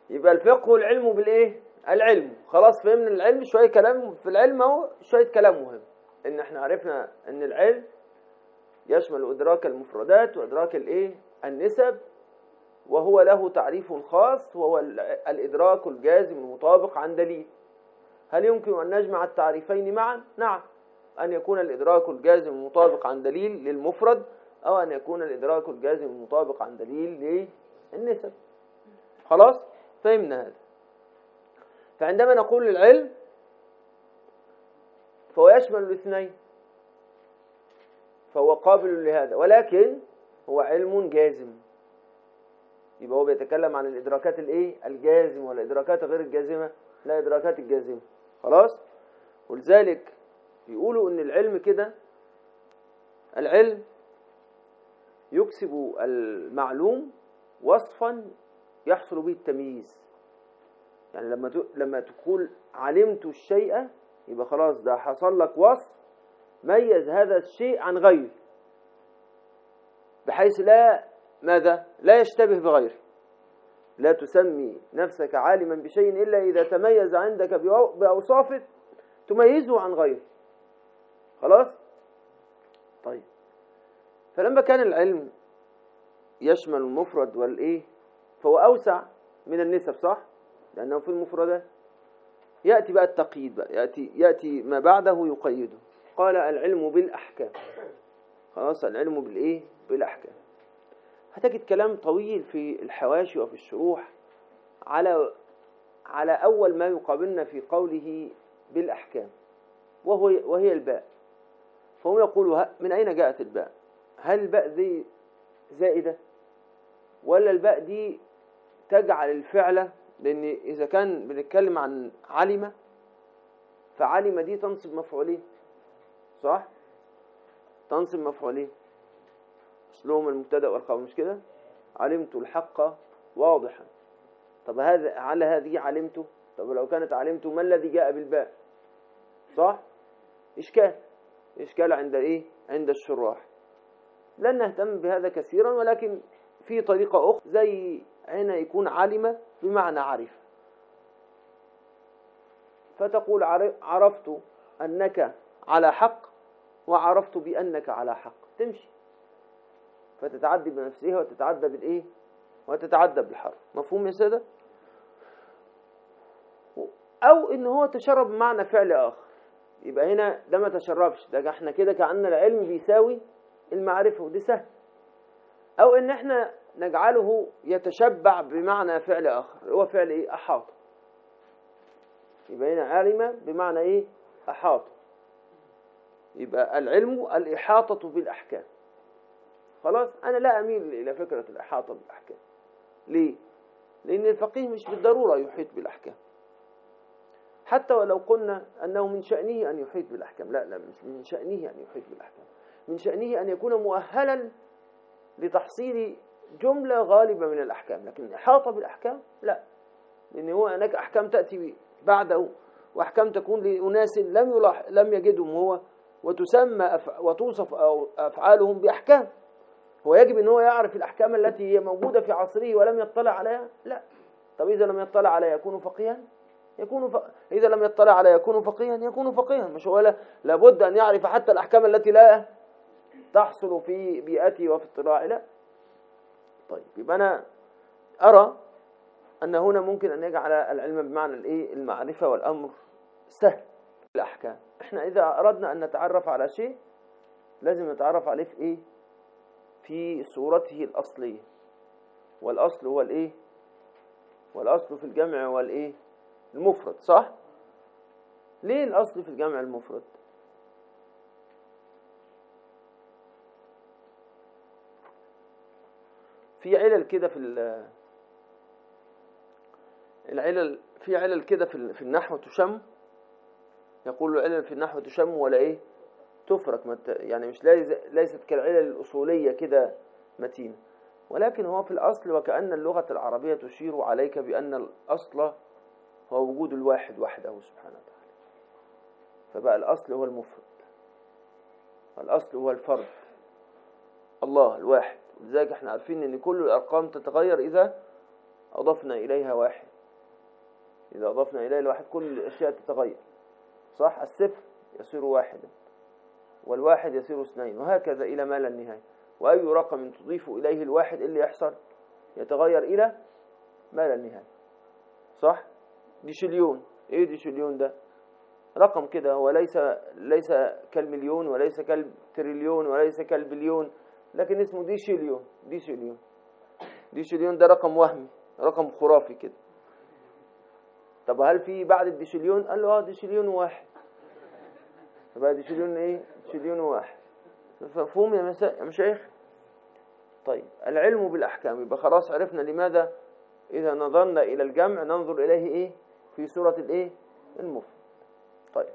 يبقى الفقه والعلم بالايه العلم خلاص فهمنا العلم شويه كلام في العلم اهو شويه كلام مهم ان احنا عرفنا ان العلم يشمل ادراك المفردات وادراك الايه النسب وهو له تعريف خاص وهو ال- الادراك الجازم المطابق عن دليل هل يمكن ان نجمع التعريفين معا نعم ان يكون الادراك الجازم المطابق عن دليل للمفرد او ان يكون الادراك الجازم المطابق عن دليل للنسب خلاص فهمنا هذا فعندما نقول العلم فهو يشمل الاثنين فهو قابل لهذا ولكن هو علم جازم يبقى هو بيتكلم عن الادراكات الايه الجازمه والادراكات غير الجازمه لا ادراكات الجازمه خلاص ولذلك يقولوا ان العلم كده العلم يكسب المعلوم وصفا يحصل به التمييز يعني لما ت- لما تقول علمت الشيء يبقى خلاص ده حصل لك وصف ميز هذا الشيء عن غيره بحيث لا ماذا لا يشتبه بغيره لا تسمي نفسك عالما بشيء إلا إذا تميز عندك بأو- بأوصاف تميزه عن غيره خلاص طيب فلما كان العلم يشمل المفرد والإيه فهو أوسع من النسب صح لأنه في المفردات يأتي بقى التقييد بقى يأتي, يأتي ما بعده يقيده قال العلم بالأحكام خلاص العلم بالإيه بالأحكام هتجد كلام طويل في الحواشي وفي الشروح على على أول ما يقابلنا في قوله بالأحكام وهو وهي الباء فهم يقولوا ه- من أين جاءت الباء هل الباء دي زائدة ولا الباء دي تجعل الفعل لأن إذا كان بنتكلم عن علم فعلم دي تنصب مفعولين صح تنصب مفعولين أصلهم المبتدأ والخبر مش كده علمت الحق واضحا طب هذا على هذه علمت طب لو كانت علمت ما الذي جاء بالباء صح إشكال إشكال عند إيه عند الشراح لن نهتم بهذا كثيرا ولكن في طريقة أخرى زي هنا يكون علم بمعنى عرف فتقول عر- عرفت أنك على حق وعرفت بأنك على حق تمشي فتتعدي بنفسها وتتعدى بالإيه وتتعدى بالحرف مفهوم يا سادة أو إن هو تشرب بمعنى فعل آخر يبقى هنا ده ما تشربش ده احنا كده كأن العلم بيساوي المعرفة ودي سهل أو إن احنا نجعله يتشبع بمعنى فعل آخر هو فعل إيه أحاط يبقى هنا علم بمعنى إيه أحاط يبقى العلم الإحاطة بالأحكام خلاص أنا لا أميل إلى فكرة الإحاطة بالأحكام ليه؟ لأن الفقيه مش بالضرورة يحيط بالأحكام حتى ولو قلنا أنه من شأنه أن يحيط بالأحكام لا لا مش من شأنه أن يحيط بالأحكام من شأنه أن يكون مؤهلا لتحصيل جملة غالبة من الأحكام لكن الإحاطة بالأحكام لا لأن هو هناك أحكام تأتي بعده وأحكام تكون لأناس لم يلاح لم يجدهم هو وتسمى أف... وتوصف أو أفعالهم بأحكام هو يجب أن هو يعرف الأحكام التي هي موجودة في عصره ولم يطلع عليها لا طب إذا لم يطلع عليها يكون فقيها يكون ف... إذا لم يطلع عليها يكون فقيها يكون فقيها مش هو لا... لابد أن يعرف حتى الأحكام التي لا تحصل في بيئته وفي اطلاعه لا طيب يبقى أنا أرى أن هنا ممكن أن يجعل العلم بمعنى الإيه المعرفة والأمر سهل الأحكام إحنا إذا أردنا أن نتعرف على شيء لازم نتعرف عليه في إيه في صورته الأصلية والأصل هو الإيه والأصل في الجمع هو الإيه المفرد صح ليه الأصل في الجمع المفرد في علل كده في ال- العلل في علل كده في ال- في النحو تشم يقول العلل في النحو تشم ولا ايه تفرك ما ت- يعني مش ليس- ليست كالعلل الأصولية كده متينة ولكن هو في الأصل وكأن اللغة العربية تشير عليك بأن الأصل هو وجود الواحد وحده سبحانه وتعالى فبقى الأصل هو المفرد الأصل هو الفرد الله الواحد لذلك احنا عارفين ان كل الأرقام تتغير إذا أضفنا إليها واحد إذا أضفنا إليه الواحد كل الأشياء تتغير صح الصفر يصير واحدا والواحد يصير اثنين وهكذا إلى ما لا النهاية وأي رقم تضيف إليه الواحد اللي يحصل يتغير إلى ما لا النهاية صح ديشليون إيه ديشليون ده رقم كده هو ليس ليس كالمليون وليس كالتريليون وليس كالبليون لكن اسمه ديشليون ديشليون ديشليون ده رقم وهمي رقم خرافي كده طب هل في بعد الديشليون قال له اه ديشليون واحد يبقى ديشليون ايه ديشليون واحد مفهوم يا مساء يا مشايخ طيب العلم بالاحكام يبقى خلاص عرفنا لماذا اذا نظرنا الى الجمع ننظر اليه ايه في سوره الايه المفرد طيب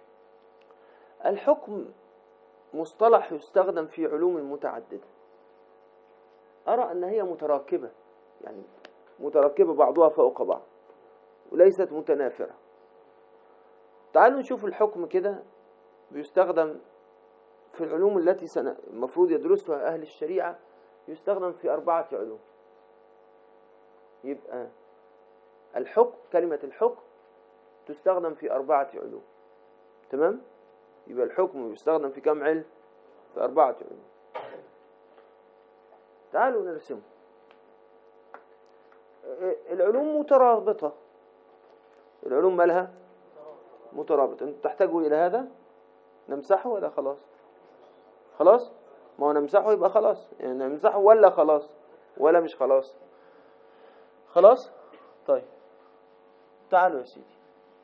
الحكم مصطلح يستخدم في علوم متعدده ارى ان هي متراكبه يعني متركبة بعضها فوق بعض وليست متنافرة تعالوا نشوف الحكم كده بيستخدم في العلوم التي سنة المفروض يدرسها أهل الشريعة يستخدم في أربعة علوم يبقى الحكم كلمة الحكم تستخدم في أربعة علوم تمام يبقى الحكم يستخدم في كم علم في أربعة علوم تعالوا نرسمه العلوم مترابطة العلوم مالها مترابطة انتوا تحتاجوا إلى هذا نمسحه ولا خلاص خلاص ما هو نمسحه يبقى خلاص يعني نمسحه ولا خلاص ولا مش خلاص خلاص طيب تعالوا يا سيدي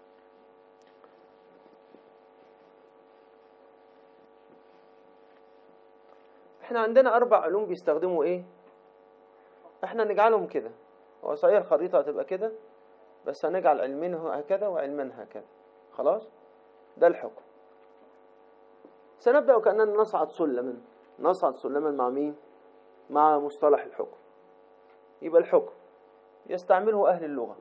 احنا عندنا أربع علوم بيستخدموا ايه احنا نجعلهم كده هو صحيح الخريطة هتبقى كده بس هنجعل علمين هكذا وعلمين هكذا خلاص ده الحكم سنبدأ كأننا نصعد سلما نصعد سلما مع مين مع مصطلح الحكم يبقى الحكم يستعمله أهل اللغة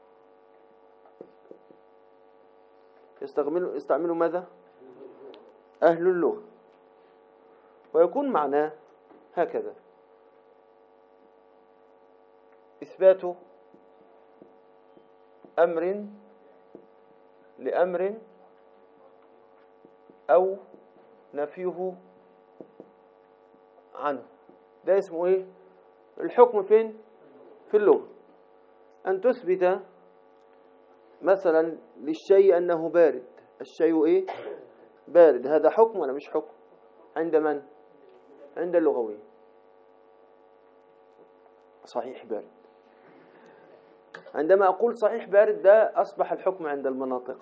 يستعملوا يستعملوا ماذا أهل اللغة ويكون معناه هكذا إثبات أمر لأمر أو نفيه عنه ده اسمه إيه الحكم فين في اللغة أن تثبت مثلا للشيء أنه بارد الشيء إيه بارد هذا حكم ولا مش حكم عند من عند اللغوي صحيح بارد عندما أقول صحيح بارد ده أصبح الحكم عند المناطق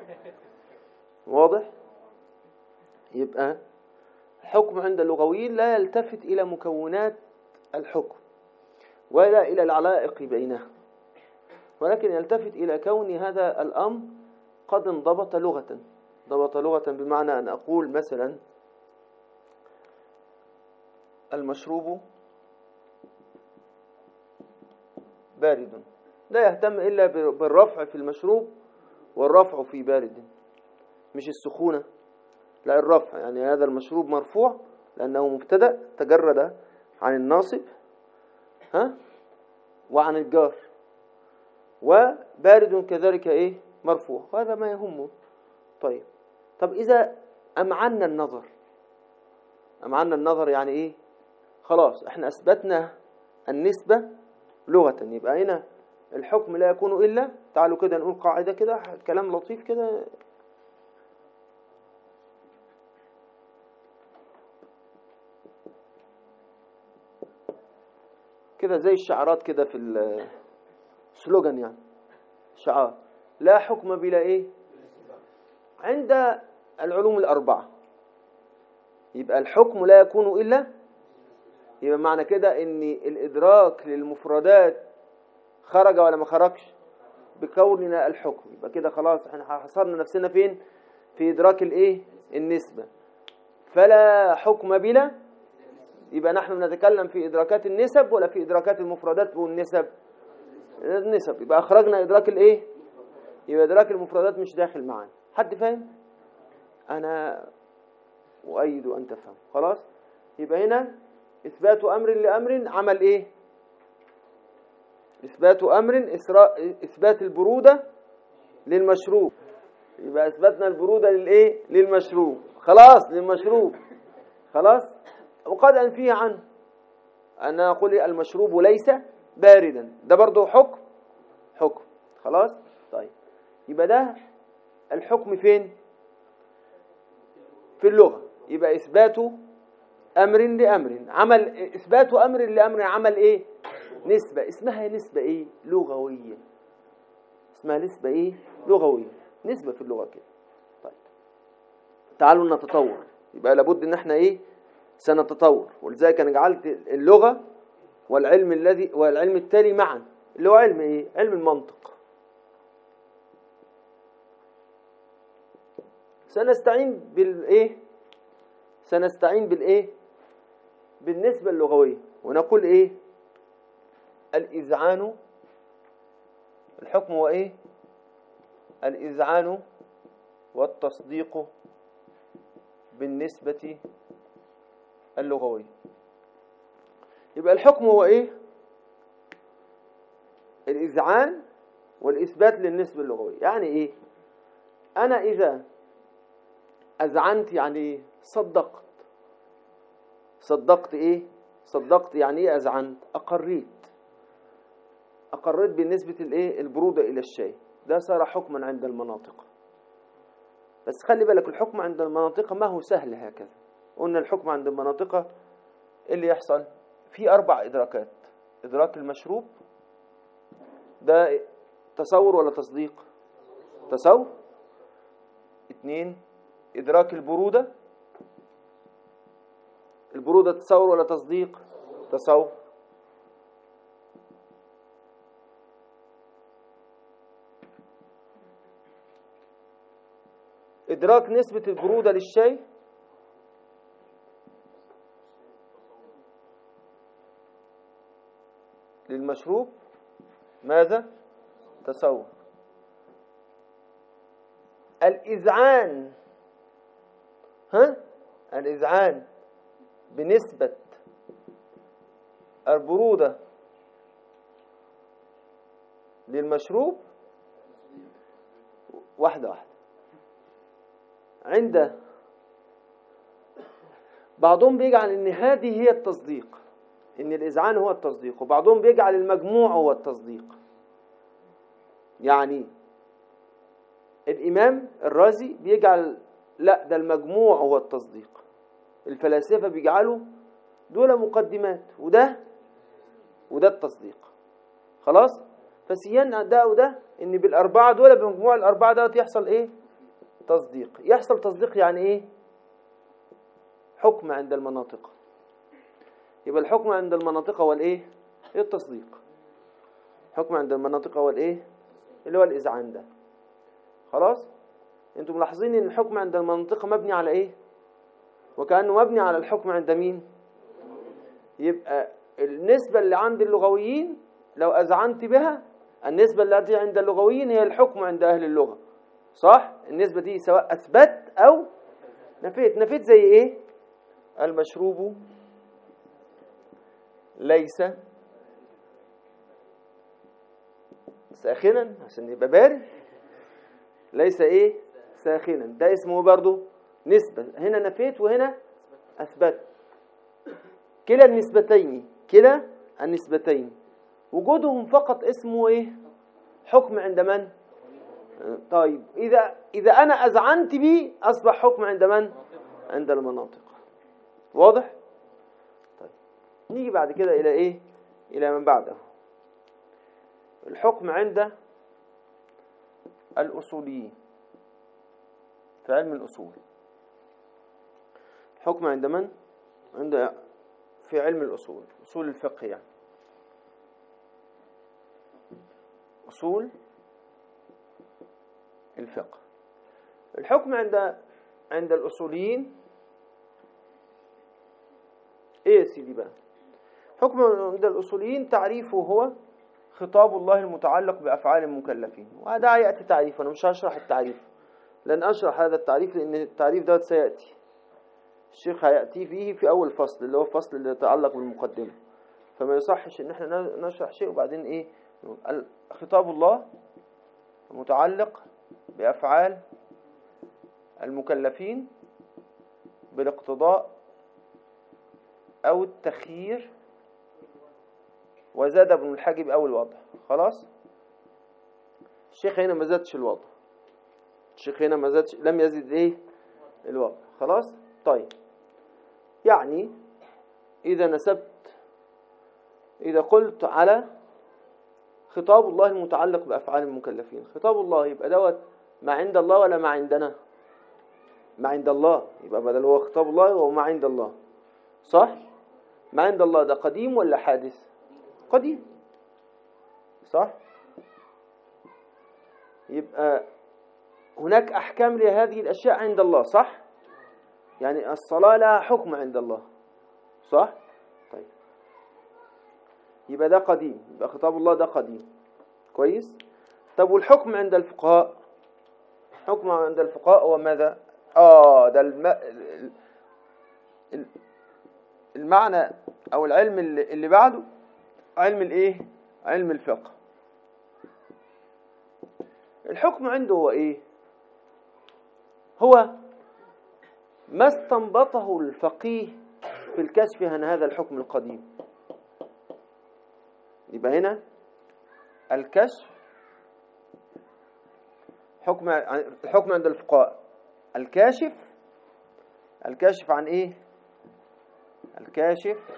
واضح يبقى الحكم عند اللغويين لا يلتفت إلى مكونات الحكم ولا إلى العلائق بينها ولكن يلتفت إلى كون هذا الأمر قد انضبط لغة ضبط لغة بمعنى أن أقول مثلا المشروب بارد لا يهتم إلا بالرفع في المشروب والرفع في بارد مش السخونة لا الرفع يعني هذا المشروب مرفوع لأنه مبتدأ تجرد عن الناصب ها وعن الجار وبارد كذلك إيه مرفوع هذا ما يهمه طيب طب إذا أمعنا النظر أمعنا النظر يعني إيه خلاص احنا أثبتنا النسبة لغة يبقى هنا الحكم لا يكون إلا تعالوا كده نقول قاعدة كده كلام لطيف كده كده زي الشعارات كده في السلوجان يعني شعار لا حكم بلا ايه عند العلوم الأربعة يبقى الحكم لا يكون إلا يبقى معنى كده ان الإدراك للمفردات خرج ولا ما خرجش بكوننا الحكم يبقى كده خلاص احنا حصرنا نفسنا فين في إدراك الايه النسبة فلا حكم بلا يبقى نحن نتكلم في إدراكات النسب ولا في إدراكات المفردات والنسب النسب يبقى أخرجنا إدراك الإيه يبقى إدراك المفردات مش داخل معانا حد فاهم أنا أؤيد أن تفهم خلاص يبقى هنا إثبات أمر لأمر عمل إيه إثبات أمر إسراء إثبات البرودة للمشروب يبقى أثبتنا البرودة للإيه للمشروب خلاص للمشروب خلاص وقد أنفيه عنه أن أقول المشروب ليس باردا ده برضه حكم حكم خلاص طيب يبقى ده الحكم فين في اللغة يبقى إثبات أمر لأمر عمل إثبات أمر لأمر عمل إيه نسبة اسمها نسبة إيه لغوية اسمها نسبة إيه لغوية نسبة في اللغة كده طيب تعالوا نتطور يبقى لابد إن احنا إيه سنتطور ولذلك أنا جعلت اللغة والعلم الذي والعلم التالي معا اللي هو علم إيه علم المنطق سنستعين بالإيه سنستعين بالإيه بالنسبة اللغوية ونقول إيه الإذعان الحكم هو إيه الإذعان والتصديق بالنسبة اللغوية يبقى الحكم هو إيه الإذعان والإثبات للنسبة اللغوية يعني إيه أنا إذا أذعنت يعني إيه صدقت صدقت إيه صدقت يعني إيه أذعنت أقريت أقريت بالنسبة الإيه البرودة إلى الشيء ده صار حكما عند المناطق بس خلي بالك الحكم عند المناطق ما هو سهل هكذا قلنا الحكم عند المناطق إيه اللي يحصل في أربع إدراكات إدراك المشروب ده تصور ولا تصديق تصور اتنين إدراك البرودة البرودة تصور ولا تصديق تصور إدراك نسبة البرودة للشيء للمشروب ماذا تصور الإذعان ها الإذعان بنسبة البرودة للمشروب واحدة واحدة عند بعضهم بيجعل ان هذه هي التصديق ان الاذعان هو التصديق وبعضهم بيجعل المجموع هو التصديق يعني الامام الرازي بيجعل لا ده المجموع هو التصديق الفلاسفه بيجعلوا دول مقدمات وده وده التصديق خلاص فسيان ده وده ان بالاربعه دول بمجموع الاربعه دوت يحصل ايه تصديق يحصل تصديق يعني ايه حكم عند المناطق يبقى الحكم عند المناطق هو الايه ايه التصديق حكم عند المناطق هو الايه اللي هو الاذعان ده خلاص انتم ملاحظين ان الحكم عند المنطقه مبني على ايه وكانه مبني على الحكم عند مين يبقى النسبه اللي عند اللغويين لو اذعنت بها النسبه التي عند اللغويين هي الحكم عند اهل اللغه صح النسبه دي سواء اثبت او نفيت نفيت زي ايه المشروب ليس ساخنا عشان يبقى بارد ليس ايه ساخنا ده اسمه برضو نسبة هنا نفيت وهنا أثبت كلا النسبتين كلا النسبتين وجودهم فقط اسمه ايه حكم عند من طيب إذا إذا أنا أذعنت به أصبح حكم عند من عند المناطق واضح طيب نيجي بعد كده إلى إيه إلى من بعده الحكم عند الأصوليين في علم الأصول حكم عند من؟ عند في علم الأصول أصول الفقه يعني أصول الفقه الحكم عند عند الأصوليين إيه يا سيدي بقى حكم عند الأصوليين تعريفه هو خطاب الله المتعلق بأفعال المكلفين وهذا يأتي تعريف أنا مش هشرح التعريف لن أشرح هذا التعريف لأن التعريف دوت سيأتي الشيخ هيأتي فيه في أول فصل اللي هو الفصل اللي يتعلق بالمقدمة فما يصحش إن احنا نشرح شيء وبعدين إيه خطاب الله متعلق بأفعال المكلفين بالاقتضاء أو التخيير وزاد ابن الحاجب أول وضع خلاص الشيخ هنا ما زادش الوضع الشيخ هنا ما زادش لم يزد ايه الوضع خلاص طيب يعني إذا نسبت إذا قلت على خطاب الله المتعلق بأفعال المكلفين خطاب الله يبقى دوت ما عند الله ولا ما عندنا ما عند الله يبقى بدل هو خطاب الله وهو ما عند الله صح ما عند الله ده قديم ولا حادث قديم صح يبقى هناك أحكام لهذه الأشياء عند الله صح يعني الصلاة لها حكم عند الله صح طيب يبقى ده قديم يبقى خطاب الله ده قديم كويس طب والحكم عند الفقهاء حكم عند الفقهاء هو ماذا اه ده الم... المعنى او العلم اللي بعده علم الايه علم الفقه الحكم عنده هو ايه هو ما استنبطه الفقيه في الكشف عن هذا الحكم القديم يبقى هنا الكشف حكم الحكم عند الفقهاء الكاشف الكاشف عن ايه الكاشف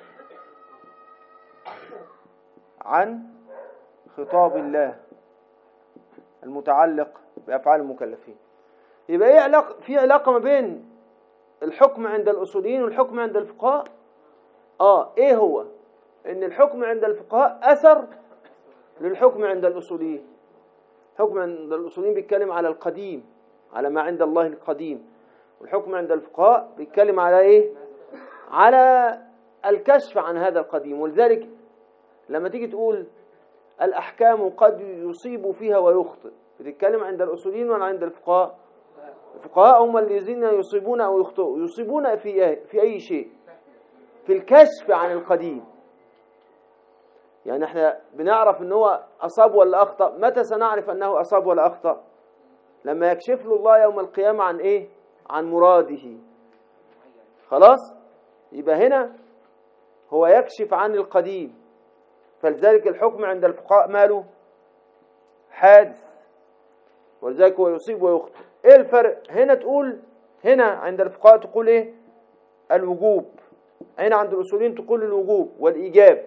عن خطاب الله المتعلق بأفعال المكلفين يبقى ايه علاقة في علاقة ما بين الحكم عند الأصوليين والحكم عند الفقهاء اه ايه هو ان الحكم عند الفقهاء أثر للحكم عند الأصوليين حكم عند الأصوليين بيتكلم على القديم على ما عند الله القديم والحكم عند الفقهاء بيتكلم على ايه على الكشف عن هذا القديم ولذلك لما تيجي تقول الأحكام قد يصيب فيها ويخطئ بتتكلم عند الأصوليين ولا عند الفقهاء الفقهاء هم الذين يصيبون أو يخطئوا يصيبون في في أي شيء في الكشف عن القديم يعني احنا بنعرف ان هو أصاب ولا أخطأ متى سنعرف أنه أصاب ولا أخطأ لما يكشف له الله يوم القيامة عن إيه عن مراده خلاص يبقى هنا هو يكشف عن القديم فلذلك الحكم عند الفقهاء ماله حادث ولذلك هو يصيب ويخطئ ايه الفرق هنا تقول هنا عند الفقهاء تقول ايه الوجوب هنا عند الاصوليين تقول الوجوب والايجاب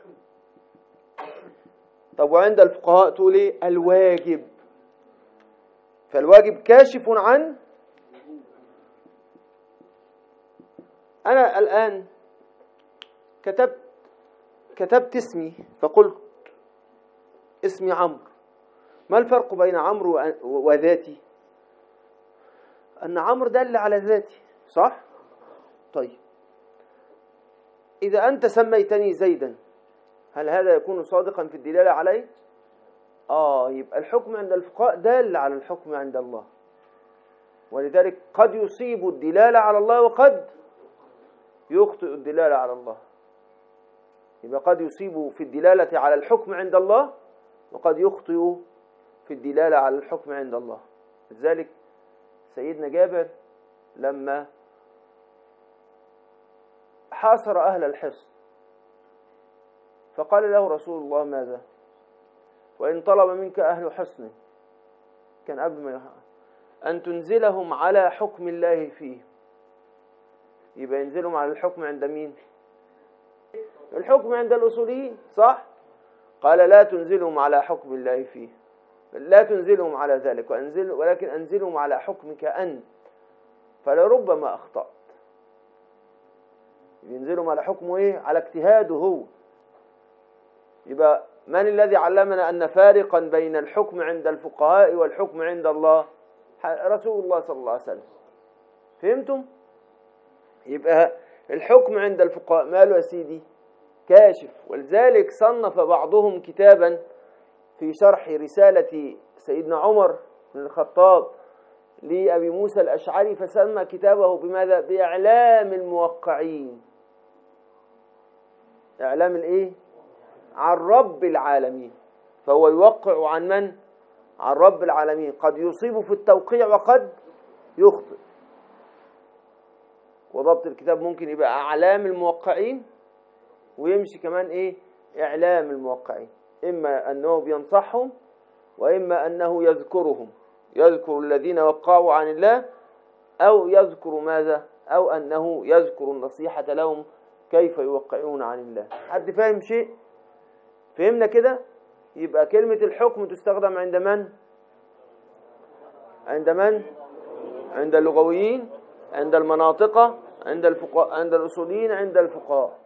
طب وعند الفقهاء تقول ايه الواجب فالواجب كاشف عن انا الان كتبت كتبت اسمي فقلت اسمي عمرو ما الفرق بين عمرو وذاتي أن عمرو دل على ذاتي صح طيب إذا أنت سميتني زيدا هل هذا يكون صادقا في الدلالة عليه آه يبقى الحكم عند الفقهاء دال على الحكم عند الله ولذلك قد يصيب الدلالة على الله وقد يخطئ الدلالة على الله يبقى قد يصيب في الدلالة على الحكم عند الله وقد يخطئ في الدلالة على الحكم عند الله لذلك سيدنا جابر لما حاصر أهل الحصن فقال له رسول الله ماذا وإن طلب منك أهل حصن كان قبل ما أن تنزلهم على حكم الله فيه يبقى ينزلهم على الحكم عند مين الحكم عند الأصوليين صح قال لا تنزلهم على حكم الله فيه لا تنزلهم على ذلك وأنزل ولكن أنزلهم على حكمك أنت فلربما أخطأت ينزلهم على حكمه إيه على اجتهاده هو يبقى من الذي علمنا أن فارقا بين الحكم عند الفقهاء والحكم عند الله رسول الله صلى الله عليه وسلم فهمتم يبقى الحكم عند الفقهاء ماله يا سيدي كاشف ولذلك صنف بعضهم كتابا في شرح رسالة سيدنا عمر بن الخطاب لأبي موسى الأشعري فسمى كتابه بماذا؟ بإعلام الموقعين إعلام الإيه؟ عن رب العالمين فهو يوقع عن من؟ عن رب العالمين قد يصيب في التوقيع وقد يخطئ وضبط الكتاب ممكن يبقى أعلام الموقعين ويمشي كمان إيه إعلام الموقعين إما أنه بينصحهم وإما أنه يذكرهم يذكر الذين وقعوا عن الله أو يذكر ماذا أو أنه يذكر النصيحة لهم كيف يوقعون عن الله حد فاهم شيء فهمنا كده يبقى كلمة الحكم تستخدم عند من عند من عند اللغويين عند المناطق عند الفقهاء عند الأصوليين عند الفقهاء